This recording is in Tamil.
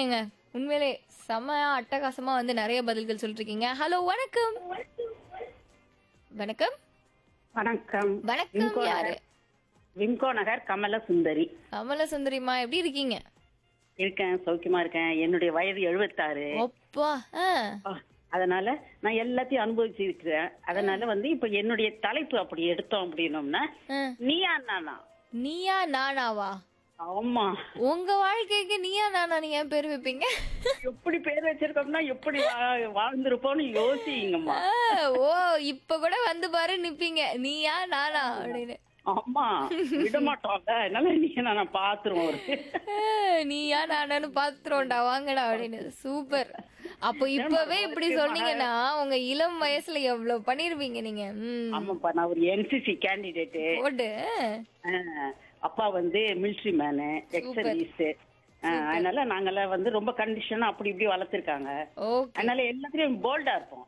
இருக்கீங்கங்க உண்மையிலே செமையா அட்டகாசமா வந்து நிறைய பதில்கள் சொல்லிட்டு இருக்கீங்க ஹலோ வணக்கம் வணக்கம் வணக்கம் வணக்கம் விம்கோ யாரு நகர் விம்கோ நகர் கமல சுந்தரி கமல சுந்தரிமா எப்படி இருக்கீங்க இருக்கேன் சௌக்கியமா இருக்கேன் என்னுடைய வயது எழுபத்தாறு அப்பா ஆ, அதனால நான் எல்லாத்தையும் அனுபவிச்சிருக்கிறேன் அதனால வந்து இப்ப என்னுடைய தலைப்பு அப்படி எடுத்தோம் அப்படின்னோம்னா ஆ. நீயா நானா நீயா நானாவா ஆமா உங்க வாழ்க்கைக்கு நீயா நானா நீ ஏன் பேர் வைப்பீங்க எப்படி பேர் வச்சிருக்கோம்னா எப்படி வா- வாழ்ந்திருப்போம்னு யோசிங்கம்மா ஆ, ஓ இப்ப கூட வந்து பாரு நிப்பீங்க நீயா நானா அப்படின்னு ஆமா விட மாட்டோம்ல அதனால நீங்க நானா பாத்துருவோம் ஒரு ஆ, நீயா நானான்னு பாத்துருவோம்டா வாங்கடா அப்படின்னு சூப்பர் அப்போ இப்பவே இப்படி சொன்னீங்கன்னா உங்க இளம் வயசுல எவ்வளவு பண்ணிருப்பீங்க நீங்க ம் ஆமாப்பா நான் ஒரு என்சிசி கேண்டிடேட்டு போட்டு அப்பா வந்து மிலிட்ரி மேனு எக்ஸர்வீஸ் அதனால நாங்கெல்லாம் வந்து ரொம்ப கண்டிஷனா அப்படி இப்படி வளர்த்திருக்காங்க ஓகே அதனால எல்லாத்துலயும் போல்டா இருப்போம்